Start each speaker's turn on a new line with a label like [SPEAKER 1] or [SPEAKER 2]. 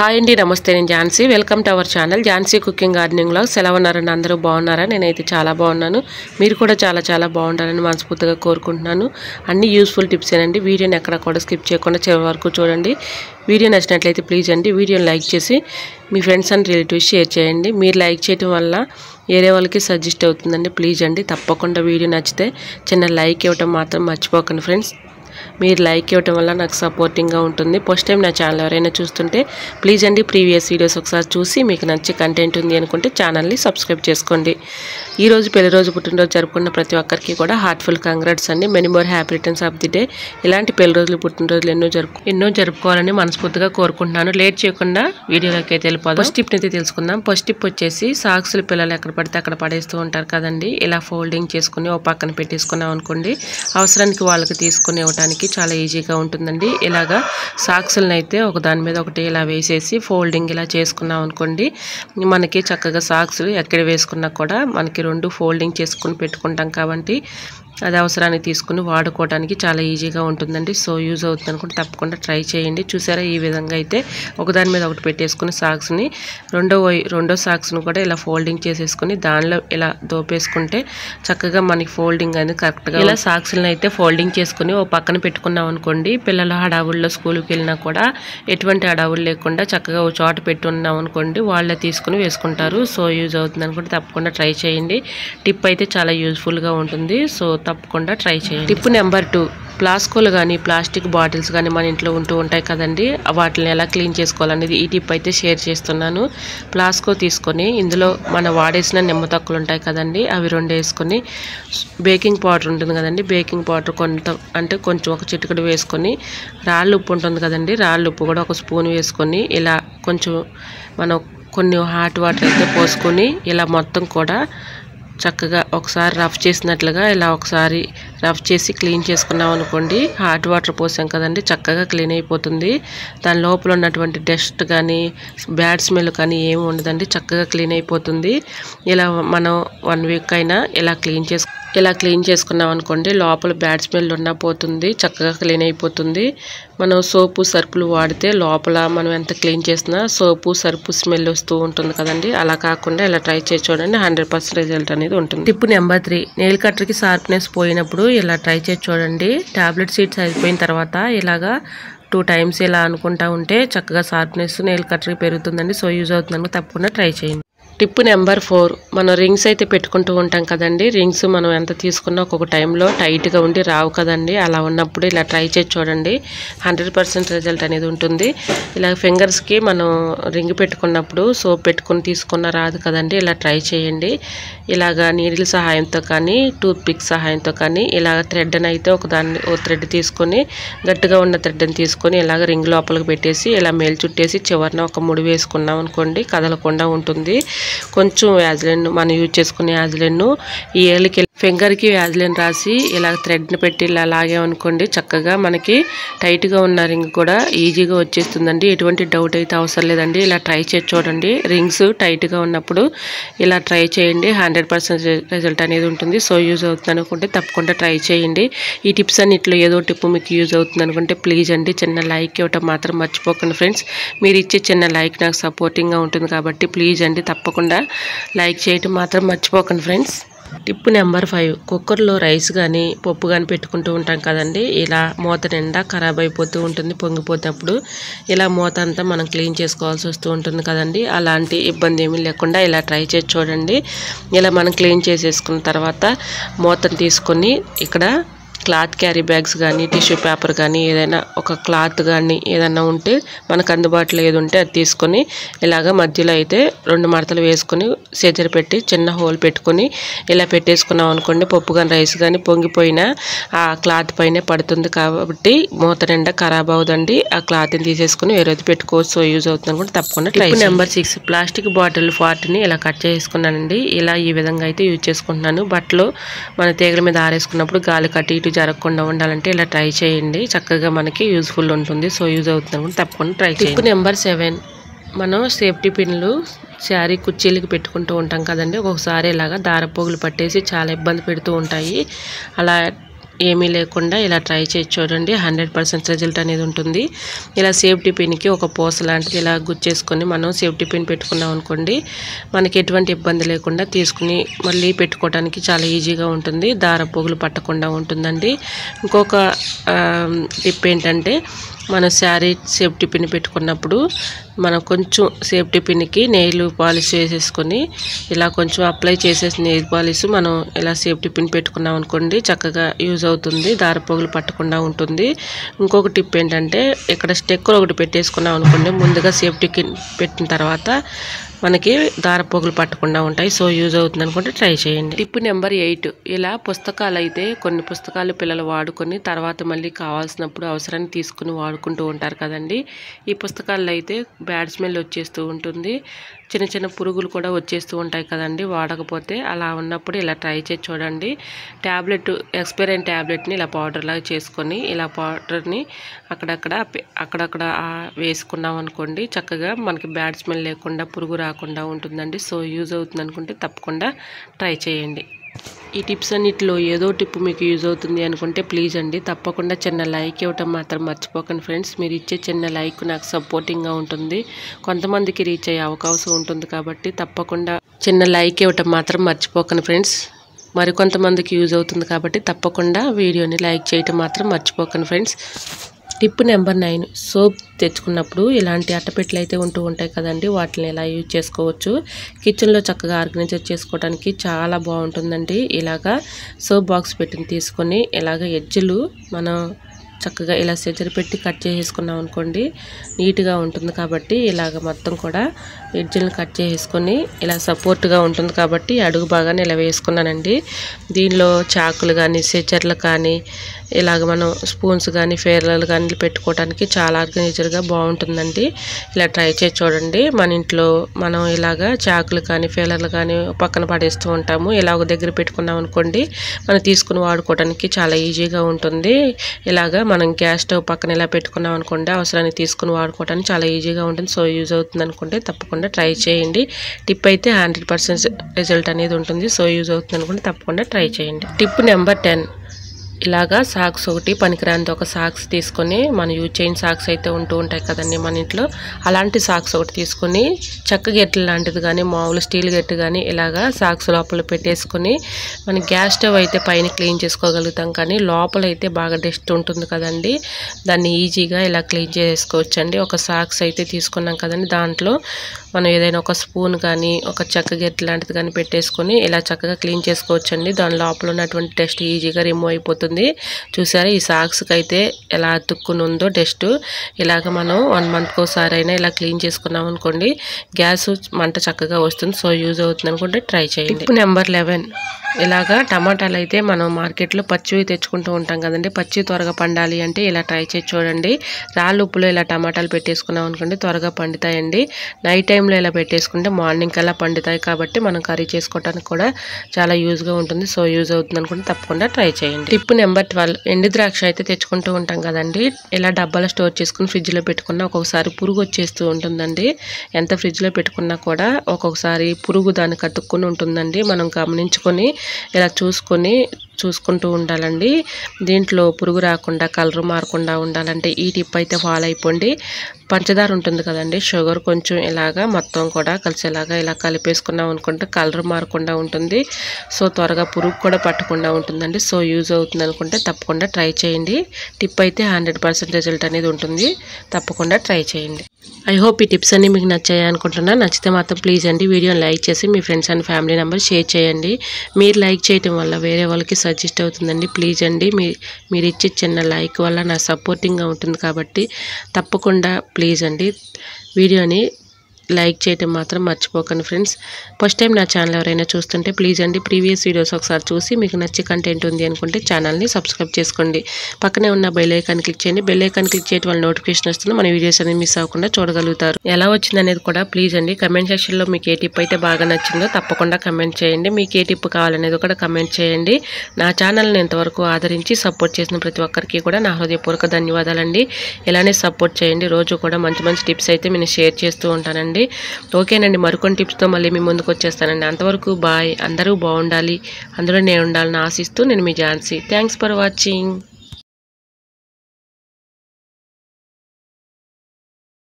[SPEAKER 1] hi అండి నమస్తే నేను Jhansi welcome to our channel Jhansi cooking గార్డెనింగ్లో సెలవున్నారని అందరూ బాగున్నారా నేనైతే చాలా బాగున్నాను మీరు కూడా చాలా చాలా బాగుండాలని మనస్ఫూర్తిగా కోరుకుంటున్నాను అన్ని యూస్ఫుల్ టిప్స్ ఏనండి వీడియోని ఎక్కడ కూడా స్కిప్ చేయకుండా చివరి వరకు చూడండి వీడియో నచ్చినట్లయితే ప్లీజ్ అండి వీడియోని లైక్ చేసి మీ ఫ్రెండ్స్ అండ్ రిలేటివ్స్ షేర్ చేయండి మీరు లైక్ చేయడం వల్ల వేరే వాళ్ళకి సజెస్ట్ అవుతుందండి ప్లీజ్ అండి తప్పకుండా వీడియో నచ్చితే చిన్న లైక్ ఇవ్వటం మాత్రం మర్చిపోకండి ఫ్రెండ్స్ మీరు లైక్ ఇవ్వటం వల్ల నాకు సపోర్టింగ్గా ఉంటుంది ఫస్ట్ టైం నా ఛానల్ ఎవరైనా చూస్తుంటే ప్లీజ్ అండి ప్రీవియస్ వీడియోస్ ఒకసారి చూసి మీకు నచ్చే కంటెంట్ ఉంది అనుకుంటే ఛానల్ని సబ్స్క్రైబ్ చేసుకోండి ఈరోజు పెళ్లి రోజు పుట్టినరోజు జరుపుకున్న ప్రతి ఒక్కరికి కూడా హార్ట్ఫుల్ కంగ్రాట్స్ అండి many more happy returns of the day ఇలాంటి పెళ్లి రోజులు పుట్టినరోజులు ఎన్నో జరుపు ఎన్నో జరుపుకోవాలని మనస్ఫూర్తిగా కోరుకుంటున్నాను లేట్ చేయకుండా వీడియోలోకి అయితే వెళ్ళిపోదాం ఫస్ట్ టిప్ అయితే తెలుసుకుందాం ఫస్ట్ టిప్ వచ్చేసి సాక్స్లు పిల్లలు ఎక్కడ పడితే అక్కడ పడేస్తూ ఉంటారు కదండి ఇలా ఫోల్డింగ్ చేసుకుని ఓ పక్కన పెట్టేసుకున్నాం అనుకోండి అవసరానికి వాళ్ళకి తీసుకుని ఇవ్వడానికి చాలా ఈజీగా ఉంటుందండి ఇలాగా సాక్సులను అయితే ఒక దాని మీద ఒకటి ఇలా వేసేసి ఫోల్డింగ్ ఇలా చేసుకున్నాం అనుకోండి మనకి చక్కగా సాక్స్ ఎక్కడ వేసుకున్నా కూడా మనకి రెండు ఫోల్డింగ్ చేసుకుని పెట్టుకుంటాం కాబట్టి అది అవసరానికి తీసుకుని వాడుకోవడానికి చాలా ఈజీగా ఉంటుందండి సో యూజ్ అవుతుంది అనుకుంటే తప్పకుండా ట్రై చేయండి చూసారా ఈ విధంగా అయితే ఒకదాని మీద ఒకటి పెట్టేసుకుని సాక్స్ని రెండో వై- రెండో సాక్స్ను కూడా ఇలా ఫోల్డింగ్ చేసేసుకుని దానిలో ఇలా దోపేసుకుంటే చక్కగా మనకి ఫోల్డింగ్ అనేది కరెక్ట్గా ఇలా సాక్స్లను అయితే ఫోల్డింగ్ చేసుకుని ఓ పక్కన పెట్టుకున్నాం అనుకోండి పిల్లల హడావుల్లో స్కూల్కి వెళ్ళినా కూడా ఎటువంటి హడావులు లేకుండా చక్కగా ఓ చోట పెట్టున్నాం అనుకోండి వాళ్ళే తీసుకుని వేసుకుంటారు సో యూజ్ అవుతుంది అనుకుంటే తప్పకుండా ట్రై చేయండి టిప్ అయితే చాలా యూజ్ఫుల్గా ఉంటుంది సో తప్పకుండా ట్రై చేయండి టిప్ నెంబర్ టూ ప్లాస్కోలు కానీ ప్లాస్టిక్ బాటిల్స్ కానీ మన ఇంట్లో ఉంటూ ఉంటాయి కదండి వాటిని ఎలా క్లీన్ చేసుకోవాలనేది ఈ టిప్ అయితే షేర్ చేస్తున్నాను ప్లాస్కో తీసుకొని ఇందులో మన వాడేసిన నిమ్మ తక్కువలు ఉంటాయి కదండి అవి రెండు వేసుకొని బేకింగ్ పౌడర్ ఉంటుంది కదండి బేకింగ్ పౌడర్ కొంత అంటే కొంచెం ఒక చిటికెడు వేసుకొని రాళ్ళు ఉప్పు ఉంటుంది కదండి రాళ్ళు ఉప్పు కూడా ఒక స్పూన్ వేసుకొని ఇలా కొంచెం మనం కొన్ని హాట్ వాటర్ అయితే పోసుకొని ఇలా మొత్తం కూడా చక్కగా ఒకసారి రఫ్ చేసినట్లుగా ఇలా ఒకసారి రఫ్ చేసి క్లీన్ చేసుకున్నాం అనుకోండి హాట్ వాటర్ పోసాం కదండి చక్కగా క్లీన్ అయిపోతుంది దాని లోపల ఉన్నటువంటి డస్ట్ కానీ బ్యాడ్ స్మెల్ కానీ ఏమి ఉండదండి చక్కగా క్లీన్ అయిపోతుంది ఇలా మనం వన్ వీక్ అయినా ఇలా క్లీన్ చేసు ఇలా క్లీన్ చేసుకున్నాం అనుకోండి లోపల బ్యాడ్ స్మెల్ ఉన్నా పోతుంది చక్కగా క్లీన్ అయిపోతుంది మనం సోపు సర్పులు వాడితే లోపల మనం ఎంత క్లీన్ చేసినా సోపు సర్పు స్మెల్ వస్తూ ఉంటుంది కదండి అలా కాకుండా ఇలా ట్రై చేసి చూడండి హండ్రెడ్ పర్సెంట్ రిజల్ట్ అనేది ఉంటుంది టిప్ నెంబర్ త్రీ నెయిల్ కట్టర్కి షార్ప్నెస్ పోయినప్పుడు ఇలా ట్రై చేసి చూడండి టాబ్లెట్ సీట్స్ అయిపోయిన తర్వాత ఇలాగా టూ టైమ్స్ ఇలా అనుకుంటా ఉంటే చక్కగా షార్ప్నెస్ నెయిల్ కట్టర్కి పెరుగుతుందండి సో యూజ్ అవుతుందని తప్పకుండా ట్రై చేయండి టిప్ నెంబర్ ఫోర్ మనం రింగ్స్ అయితే పెట్టుకుంటూ ఉంటాం కదండి రింగ్స్ మనం ఎంత తీసుకున్నా ఒక్కొక్క టైంలో టైట్గా ఉండి రావు కదండి అలా ఉన్నప్పుడు ఇలా ట్రై చేసి చూడండి హండ్రెడ్ పర్సెంట్ రిజల్ట్ అనేది ఉంటుంది ఇలా ఫింగర్స్కి మనం రింగ్ పెట్టుకున్నప్పుడు సోప్ పెట్టుకుని తీసుకున్న రాదు కదండి ఇలా ట్రై చేయండి ఇలాగా నీడిల్ సహాయంతో కానీ టూత్ పిక్ సహాయంతో కానీ ఇలాగ థ్రెడ్ని అయితే ఒక దాన్ని ఓ థ్రెడ్ తీసుకొని గట్టిగా ఉన్న థ్రెడ్ని తీసుకొని ఇలాగ రింగ్ లోపలికి పెట్టేసి ఇలా మేలు చుట్టేసి చివరిన ఒక ముడి వేసుకున్నాం అనుకోండి కదలకుండా ఉంటుంది కొంచెం వ్యాజ్లెన్ మనం యూజ్ చేసుకునే వ్యాజ్లెన్ ఈ ఏళ్ళకి ఫింగర్కి వ్యాజ్లెన్ రాసి ఇలా థ్రెడ్ని పెట్టి ఇలా లాగామనుకోండి చక్కగా మనకి టైట్గా ఉన్న రింగ్ కూడా ఈజీగా వచ్చేస్తుందండి ఎటువంటి డౌట్ అయితే అవసరం లేదండి ఇలా ట్రై చేసి చూడండి రింగ్స్ టైట్గా ఉన్నప్పుడు ఇలా ట్రై చేయండి హండ్రెడ్ పర్సెంట్ రిజల్ట్ అనేది ఉంటుంది సో యూజ్ అవుతుంది అనుకుంటే తప్పకుండా ట్రై చేయండి ఈ టిప్స్ అన్నిట్లో ఏదో టిప్ మీకు యూజ్ అవుతుంది అనుకుంటే ప్లీజ్ అండి చిన్న లైక్ ఇవ్వటం మాత్రం మర్చిపోకండి ఫ్రెండ్స్ మీరు ఇచ్చే చిన్న లైక్ నాకు సపోర్టింగ్గా ఉంటుంది కాబట్టి ప్లీజ్ అండి తప్పకుండా లైక్ చేయటం మాత్రం మర్చిపోకండి ఫ్రెండ్స్ టిప్ నెంబర్ ఫైవ్ కుక్కర్లో రైస్ కానీ పప్పు కానీ పెట్టుకుంటూ ఉంటాం కదండి ఇలా మూత నిండా ఖరాబ్ అయిపోతూ ఉంటుంది పొంగిపోతున్నప్పుడు ఇలా మూత అంతా మనం క్లీన్ చేసుకోవాల్సి వస్తూ ఉంటుంది కదండి అలాంటి ఇబ్బంది ఏమీ లేకుండా ఇలా ట్రై చేసి చూడండి ఇలా మనం క్లీన్ చేసేసుకున్న తర్వాత మూతను తీసుకొని ఇక్కడ క్లాత్ క్యారీ బ్యాగ్స్ కానీ టిష్యూ పేపర్ కానీ ఏదైనా ఒక క్లాత్ కానీ ఏదైనా ఉంటే మనకు అందుబాటులో ఏది ఉంటే అది తీసుకొని ఇలాగ మధ్యలో అయితే రెండు మడతలు వేసుకొని సెజర్ పెట్టి చిన్న హోల్ పెట్టుకొని ఇలా పెట్టేసుకున్నాం అనుకోండి పప్పు కానీ రైస్ కానీ పొంగిపోయినా ఆ క్లాత్ పైనే పడుతుంది కాబట్టి మూత నిండా ఖరాబ్ అవుదండి ఆ క్లాత్ని తీసేసుకుని వేరేది పెట్టుకోవచ్చు సో యూజ్ అవుతుంది అనుకుంటే తప్పకుండా try number six plastic bottle ఫార్ట్ని ఇలా కట్ చేసుకున్నానండి ఇలా ఈ విధంగా అయితే యూజ్ చేసుకుంటున్నాను బట్టలు మన తీగల మీద ఆరేసుకున్నప్పుడు గాలి కట్టి ఇటు జరగకుండా ఉండాలంటే ఇలా ట్రై చేయండి చక్కగా మనకి యూజ్ఫుల్ ఉంటుంది సో యూజ్ అవుతుంది అనుకుంటే తప్పకుండా ట్రై చేయండి టిప్ నెంబర్ సెవెన్ మనం సేఫ్టీ పిన్లు శారీ కుర్చీలకి పెట్టుకుంటూ ఉంటాం కదండి ఒక్కొక్కసారి ఇలాగా దారపోగులు పట్టేసి చాలా ఇబ్బంది పెడుతూ ఉంటాయి అలా ఏమీ లేకుండా ఇలా ట్రై చేసి చూడండి హండ్రెడ్ పర్సెంట్ రిజల్ట్ అనేది ఉంటుంది ఇలా సేఫ్టీ పిన్కి ఒక పూస లాంటిది ఇలా గుచ్చేసుకొని మనం సేఫ్టీ పిన్ పెట్టుకున్నాం అనుకోండి మనకి ఎటువంటి ఇబ్బంది లేకుండా తీసుకుని మళ్ళీ పెట్టుకోవడానికి చాలా ఈజీగా ఉంటుంది దార పొగులు పట్టకుండా ఉంటుందండి ఇంకొక టిప్ ఏంటంటే మన శారీ సేఫ్టీ పిన్ పెట్టుకున్నప్పుడు మనం కొంచెం సేఫ్టీ పిన్కి నెయిల్ పాలిష్ వేసేసుకొని ఇలా కొంచెం అప్లై చేసేసి నెయిల్ పాలిష్ మనం ఇలా సేఫ్టీ పిన్ పెట్టుకున్నాం అనుకోండి చక్కగా యూజ్ అవుతుంది దారపోగులు పట్టకుండా ఉంటుంది ఇంకొక టిప్ ఏంటంటే ఇక్కడ స్టెక్కర్ ఒకటి పెట్టేసుకున్నాం అనుకోండి ముందుగా సేఫ్టీ పిన్ పెట్టిన తర్వాత మనకి దారపోగులు పట్టకుండా ఉంటాయి సో యూజ్ అవుతుంది అనుకుంటే ట్రై చేయండి టిప్ నెంబర్ ఎయిట్ ఇలా పుస్తకాలు అయితే కొన్ని పుస్తకాలు పిల్లలు వాడుకొని తర్వాత మళ్ళీ కావాల్సినప్పుడు అవసరాన్ని తీసుకుని వాడుకుంటూ ఉంటారు కదండి ఈ పుస్తకాల్లో అయితే బ్యాడ్ స్మెల్ వచ్చేస్తూ ఉంటుంది చిన్న చిన్న పురుగులు కూడా వచ్చేస్తూ ఉంటాయి కదండి వాడకపోతే అలా ఉన్నప్పుడు ఇలా ట్రై చేసి చూడండి ట్యాబ్లెట్ ఎక్స్పైర్ అయిన ట్యాబ్లెట్ని ఇలా పౌడర్ లాగా చేసుకొని ఇలా పౌడర్ని అక్కడక్కడ పె- అక్కడక్కడ ఆ వేసుకున్నాం అనుకోండి చక్కగా మనకి బ్యాడ్ స్మెల్ లేకుండా పురుగు రాకుండా ఉంటుందండి సో యూజ్ అవుతుంది అనుకుంటే తప్పకుండా ట్రై చేయండి ఈ టిప్స్ అన్నిటిలో ఏదో టిప్ మీకు యూజ్ అవుతుంది అనుకుంటే ప్లీజ్ అండి తప్పకుండా చిన్న లైక్ ఇవ్వటం మాత్రం మర్చిపోకండి ఫ్రెండ్స్ మీరు ఇచ్చే చిన్న లైక్ నాకు సపోర్టింగ్గా ఉంటుంది కొంతమందికి రీచ్ అయ్యే అవకాశం ఉంటుంది కాబట్టి తప్పకుండా చిన్న లైక్ ఇవ్వటం మాత్రం మర్చిపోకండి ఫ్రెండ్స్ మరికొంతమందికి యూజ్ అవుతుంది కాబట్టి తప్పకుండా వీడియోని లైక్ చేయటం మాత్రం మర్చిపోకండి friends tip number nine soap తెచ్చుకున్నప్పుడు ఇలాంటి అట్టపెట్టెలు అయితే ఉంటూ ఉంటాయి కదండి వాటిని ఎలా యూజ్ చేసుకోవచ్చు కిచెన్లో చక్కగా ఆర్గనైజర్ చేసుకోవడానికి చాలా బాగుంటుందండి ఇలాగా సోప్ బాక్స్ పెట్టిన తీసుకొని ఇలాగ ఎడ్జులు మనం చక్కగా ఇలా సెజర్ పెట్టి కట్ చేసేసుకున్నాం అనుకోండి నీట్గా ఉంటుంది కాబట్టి ఇలాగ మొత్తం కూడా ఎడ్జ్లను కట్ చేసేసుకొని ఇలా సపోర్ట్గా ఉంటుంది కాబట్టి అడుగు బాగానే ఇలా వేసుకున్నానండి దీనిలో చాకులు కానీ సెచర్లు కానీ ఇలాగ మనం స్పూన్స్ కానీ ఫేర్లలు కానీ పెట్టుకోవడానికి చాలా ఆర్గనైజర్గా బాగుంటుందండి ఇలా ట్రై చేసి చూడండి మన ఇంట్లో మనం ఇలాగా చాకులు కానీ ఫేలర్లు కానీ పక్కన పడేస్తూ ఉంటాము ఇలా ఒక దగ్గర పెట్టుకున్నాం అనుకోండి మనం తీసుకుని వాడుకోవడానికి చాలా ఈజీగా ఉంటుంది ఇలాగా మనం గ్యాస్ స్టవ్ పక్కన ఇలా పెట్టుకున్నాం అనుకోండి అవసరానికి తీసుకుని వాడుకోవడానికి చాలా ఈజీగా ఉంటుంది సో యూజ్ అవుతుంది అనుకుంటే తప్పకుండా ట్రై చేయండి టిప్ అయితే హండ్రెడ్ పర్సెంట్ రిజల్ట్ అనేది ఉంటుంది సో యూజ్ అవుతుంది అనుకుంటే తప్పకుండా ట్రై చేయండి టిప్ నెంబర్ టెన్ ఇలాగా సాక్స్ ఒకటి పనికిరానిది ఒక సాక్స్ తీసుకొని మన యూజ్ చేయని సాక్స్ అయితే ఉంటూ ఉంటాయి కదండి మన ఇంట్లో అలాంటి సాక్స్ ఒకటి తీసుకొని చెక్క గెట్లు లాంటిది కానీ మామూలు స్టీల్ గెట్టు కానీ ఇలాగా సాక్స్ లోపల పెట్టేసుకొని మన గ్యాస్ స్టవ్ అయితే పైన క్లీన్ చేసుకోగలుగుతాం కానీ లోపల అయితే బాగా డస్ట్ ఉంటుంది కదండి దాన్ని ఈజీగా ఇలా క్లీన్ చేసుకోవచ్చండి ఒక సాక్స్ అయితే తీసుకున్నాం కదండి దాంట్లో మనం ఏదైనా ఒక స్పూన్ కానీ ఒక చెక్క గెట్ లాంటిది కానీ పెట్టేసుకొని ఇలా చక్కగా క్లీన్ చేసుకోవచ్చండి దాని లోపల ఉన్నటువంటి డస్ట్ ఈజీగా రిమూవ్ అయిపోతుంది చూసారా ఈ సాక్స్కి అయితే ఎలా అతుక్కుని ఉందో డస్ట్ ఇలాగ మనం వన్ మంత్కి ఒకసారి అయినా ఇలా క్లీన్ చేసుకున్నాం అనుకోండి గ్యాస్ మంట చక్కగా వస్తుంది సో యూజ్ అవుతుంది అనుకుంటే ట్రై చేయండి నెంబర్ లెవెన్ ఇలాగా టమాటాలు అయితే మనం మార్కెట్లో పచ్చివి తెచ్చుకుంటూ ఉంటాం కదండి పచ్చి త్వరగా పండాలి అంటే ఇలా ట్రై చేసి చూడండి రాళ్ళు ఉప్పులో ఇలా టమాటాలు పెట్టేసుకున్నాం అనుకోండి త్వరగా పండుతాయండి నైట్ టైంలో ఇలా పెట్టేసుకుంటే మార్నింగ్ కల్లా పండుతాయి కాబట్టి మనం కర్రీ చేసుకోవడానికి కూడా చాలా యూజ్గా ఉంటుంది సో యూజ్ అవుతుంది అనుకుంటే తప్పకుండా ట్రై చేయండి టిప్ నెంబర్ ట్వెల్వ్ ఎండు ద్రాక్ష అయితే తెచ్చుకుంటూ ఉంటాం కదండి ఇలా డబ్బాలో స్టోర్ చేసుకుని ఫ్రిడ్జ్లో పెట్టుకున్న ఒక్కొక్కసారి పురుగు వచ్చేస్తూ ఉంటుందండి ఎంత ఫ్రిడ్జ్లో పెట్టుకున్నా కూడా ఒక్కొక్కసారి పురుగు దానికి అతుక్కుని ఉంటుందండి మనం గమనించుకొని ఇలా చూసుకొని చూసుకుంటూ ఉండాలండి దీంట్లో పురుగు రాకుండా కలర్ మారకుండా ఉండాలంటే ఈ టిప్ అయితే ఫాలో అయిపోండి పంచదార ఉంటుంది కదండి షుగర్ కొంచెం ఇలాగా మొత్తం కూడా కలిసేలాగా ఇలా కలిపేసుకున్నాం అనుకుంటే కలర్ మారకుండా ఉంటుంది సో త్వరగా పురుగు కూడా పట్టకుండా ఉంటుందండి సో యూజ్ అవుతుంది అనుకుంటే తప్పకుండా ట్రై చేయండి టిప్ అయితే హండ్రెడ్ పర్సెంట్ రిజల్ట్ అనేది ఉంటుంది తప్పకుండా ట్రై చేయండి ఐ హోప్ ఈ టిప్స్ అన్ని మీకు నచ్చాయి అనుకుంటున్నా నచ్చితే మాత్రం ప్లీజ్ అండి వీడియోని లైక్ చేసి మీ friends and family members share చేయండి మీరు లైక్ చేయటం వల్ల వేరే వాళ్ళకి సజెస్ట్ అవుతుందండి ప్లీజ్ అండి మీ మీరు ఇచ్చే చిన్న లైక్ వల్ల నా సపోర్టింగ్గా ఉంటుంది కాబట్టి తప్పకుండా ప్లీజ్ అండి వీడియోని లైక్ చేయటం మాత్రం మర్చిపోకండి ఫ్రెండ్స్ ఫస్ట్ టైం నా ఛానల్ ఎవరైనా చూస్తుంటే ప్లీజ్ అండి ప్రీవియస్ వీడియోస్ ఒకసారి చూసి మీకు నచ్చే కంటెంట్ ఉంది అనుకుంటే ఛానల్ని సబ్స్క్రైబ్ చేసుకోండి పక్కనే ఉన్న బెల్ ఐకాన్ క్లిక్ చేయండి బెల్ ఐకాన్ క్లిక్ చేయడం వల్ల నోటిఫికేషన్ వస్తుంది మన వీడియోస్ అనేది మిస్ అవ్వకుండా చూడగలుగుతారు ఎలా వచ్చింది అనేది కూడా ప్లీజ్ అండి కమెంట్ సెక్షన్లో మీకు ఏ టిప్ అయితే బాగా నచ్చిందో తప్పకుండా కమెంట్ చేయండి మీకు ఏ టిప్ కావాలనేది కూడా కమెంట్ చేయండి నా ఛానల్ని ఇంతవరకు ఆదరించి సపోర్ట్ చేసిన ప్రతి ఒక్కరికి కూడా నా హృదయపూర్వక ధన్యవాదాలండి ఇలానే సపోర్ట్ చేయండి రోజు కూడా మంచి మంచి టిప్స్ అయితే నేను షేర్ చేస్తూ ఉంటానండి చేయండి ఓకేనండి మరికొన్ని టిప్స్తో మళ్ళీ మీ ముందుకు వచ్చేస్తానండి అంతవరకు బాయ్ అందరూ బాగుండాలి అందులో నేను ఉండాలని ఆశిస్తూ నేను మీ ఝాన్సీ థ్యాంక్స్ ఫర్ వాచింగ్